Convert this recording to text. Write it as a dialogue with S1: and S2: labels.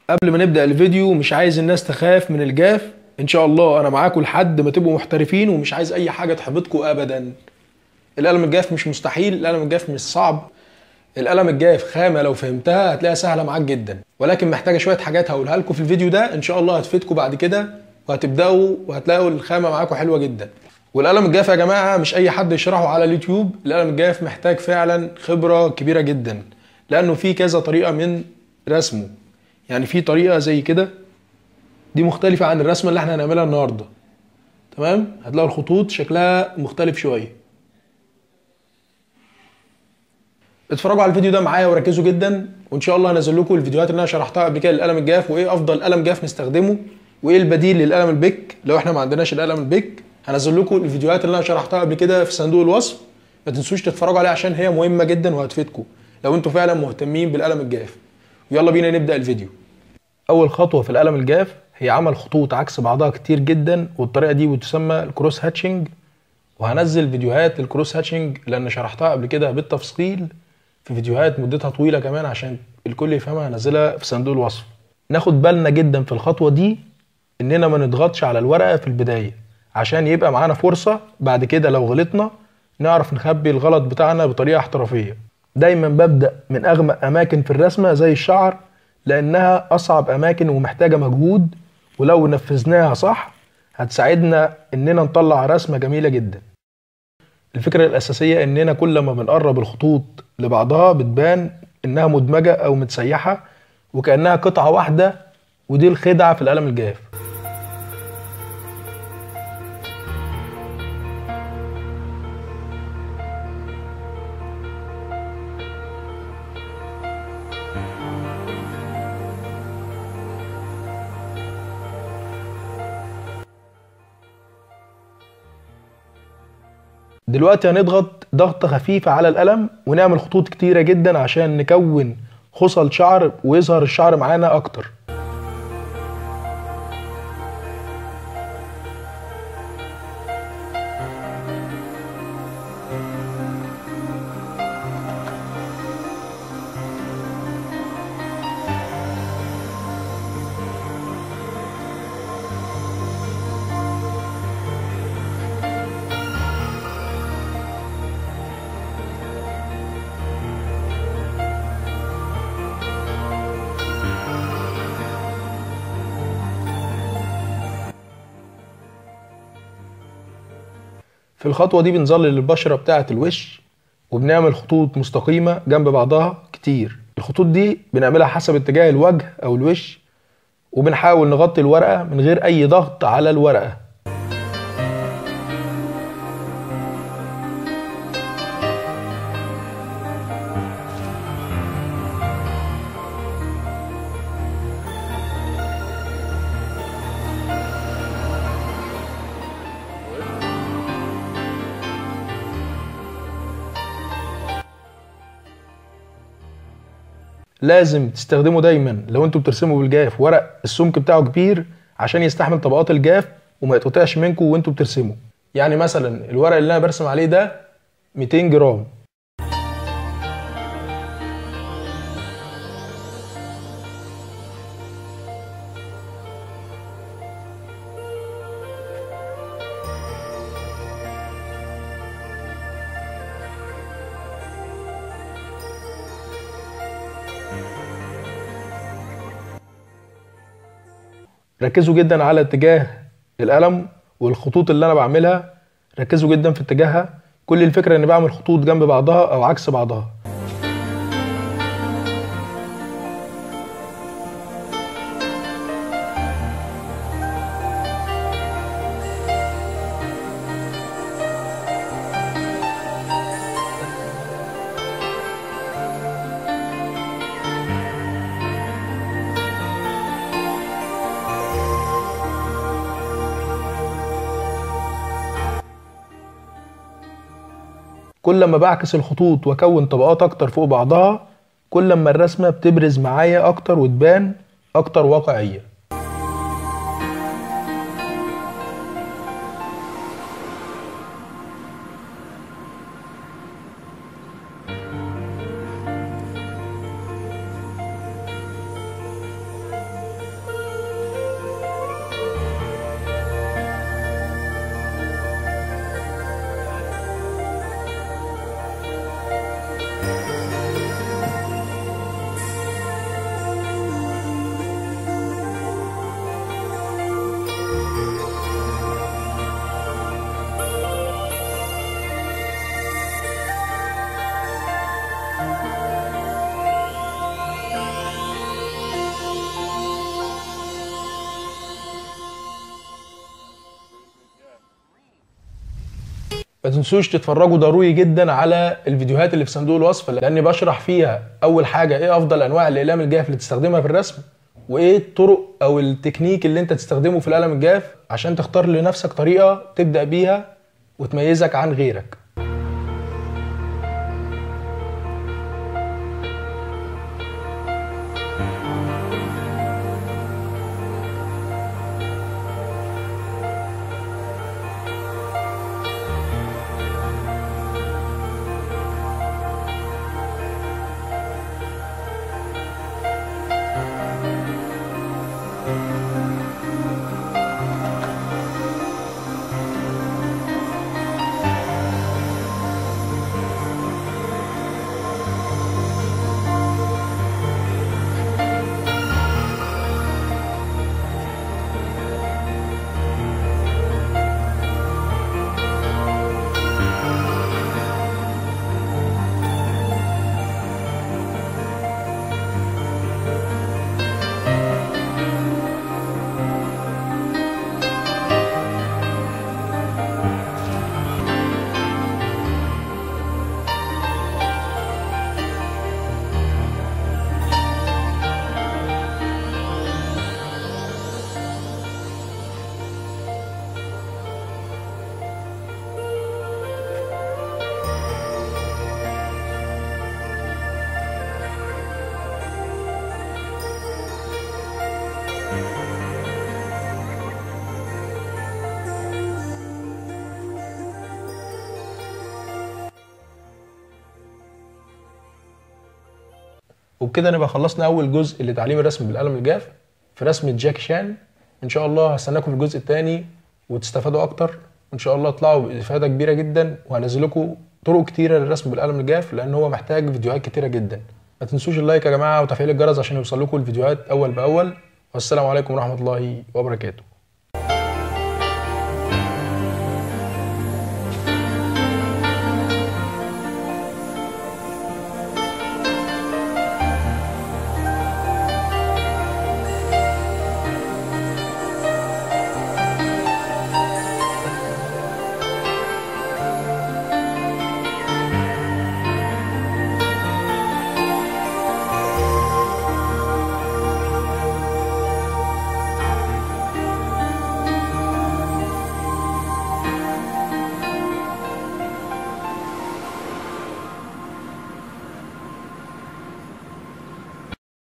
S1: قبل ما نبدأ الفيديو مش عايز الناس تخاف من الجاف ان شاء الله انا معاكم لحد ما تبقوا محترفين ومش عايز اي حاجة تحبطكم ابدا القلم الجاف مش مستحيل القلم الجاف مش صعب القلم الجاف خامة لو فهمتها هتلاقيها سهلة معاك جدا ولكن محتاجة شوية حاجات هقولها لكم في الفيديو ده ان شاء الله هتفيدكم بعد كده وهتبدأوا وهتلاقوا الخامة معاكم حلوة جدا والقلم الجاف يا جماعة مش اي حد يشرحه على اليوتيوب القلم الجاف محتاج فعلا خبرة كبيرة جدا لانه في كذا طريقة من رسمه يعني في طريقة زي كده دي مختلفة عن الرسمة اللي احنا هنعملها النهاردة تمام هتلاقوا الخطوط شكلها مختلف شوية اتفرجوا على الفيديو ده معايا وركزوا جدا وان شاء الله هنزل لكم الفيديوهات اللي انا شرحتها قبل كده للقلم الجاف وايه افضل قلم جاف نستخدمه وايه البديل للقلم البيك لو احنا ما عندناش القلم البيك هنزل لكم الفيديوهات اللي انا شرحتها قبل كده في صندوق الوصف ما تنسوش تتفرجوا عليها عشان هي مهمة جدا وهتفيدكم لو انتوا فعلا مهتمين بالقلم الجاف ويلا بينا نبدأ الفيديو اول خطوة في القلم الجاف هي عمل خطوط عكس بعضها كتير جدا والطريقة دي بتسمى الكروس هاتشنج وهنزل فيديوهات للكروس هاتشنج لان شرحتها قبل كده بالتفصيل في فيديوهات مدتها طويلة كمان عشان الكل يفهمها هنزلها في صندوق الوصف ناخد بالنا جدا في الخطوة دي اننا ما نضغطش على الورقة في البداية عشان يبقى معانا فرصة بعد كده لو غلطنا نعرف نخبي الغلط بتاعنا بطريقة احترافية دايما ببدأ من اغمق اماكن في الرسمة زي الشعر لانها اصعب اماكن ومحتاجة مجهود ولو نفذناها صح هتساعدنا اننا نطلع رسمة جميلة جدا الفكرة الأساسية إننا كل ما بنقرب الخطوط لبعضها بتبان إنها مدمجة أو متسيحة وكأنها قطعة واحدة ودي الخدعة في القلم الجاف دلوقتي هنضغط ضغطة خفيفة على القلم ونعمل خطوط كتيرة جدا عشان نكون خصل شعر ويظهر الشعر معانا أكتر في الخطوة دي بنظلل البشرة بتاعة الوش وبنعمل خطوط مستقيمة جنب بعضها كتير الخطوط دي بنعملها حسب اتجاه الوجه أو الوش وبنحاول نغطي الورقة من غير أي ضغط على الورقة لازم تستخدموا دايما لو انتوا بترسموا بالجاف ورق السمك بتاعه كبير عشان يستحمل طبقات الجاف وما يتقطعش منكم وانتوا بترسموا يعني مثلا الورق اللي انا برسم عليه ده 200 جرام ركزوا جدا على اتجاه القلم والخطوط اللي انا بعملها ركزوا جدا في اتجاهها كل الفكرة اني بعمل خطوط جنب بعضها او عكس بعضها كل ما بعكس الخطوط واكون طبقات اكتر فوق بعضها كل ما الرسمة بتبرز معايا اكتر وتبان اكتر واقعية ما تنسوش تتفرجوا ضروري جدا على الفيديوهات اللي في صندوق الوصف لاني بشرح فيها اول حاجه ايه افضل انواع الاقلام الجاف اللي تستخدمها في الرسم وايه الطرق او التكنيك اللي انت تستخدمه في القلم الجاف عشان تختار لنفسك طريقه تبدا بيها وتميزك عن غيرك وبكده نبقى خلصنا اول جزء لتعليم الرسم بالقلم الجاف في رسمة جاكي شان ان شاء الله هستناكم في الجزء الثاني وتستفادوا اكتر وان شاء الله تطلعوا بافاده كبيره جدا وهنزل لكم طرق كتيره للرسم بالقلم الجاف لان هو محتاج فيديوهات كتيره جدا ما تنسوش اللايك يا جماعه وتفعيل الجرس عشان يوصل لكم الفيديوهات اول باول والسلام عليكم ورحمه الله وبركاته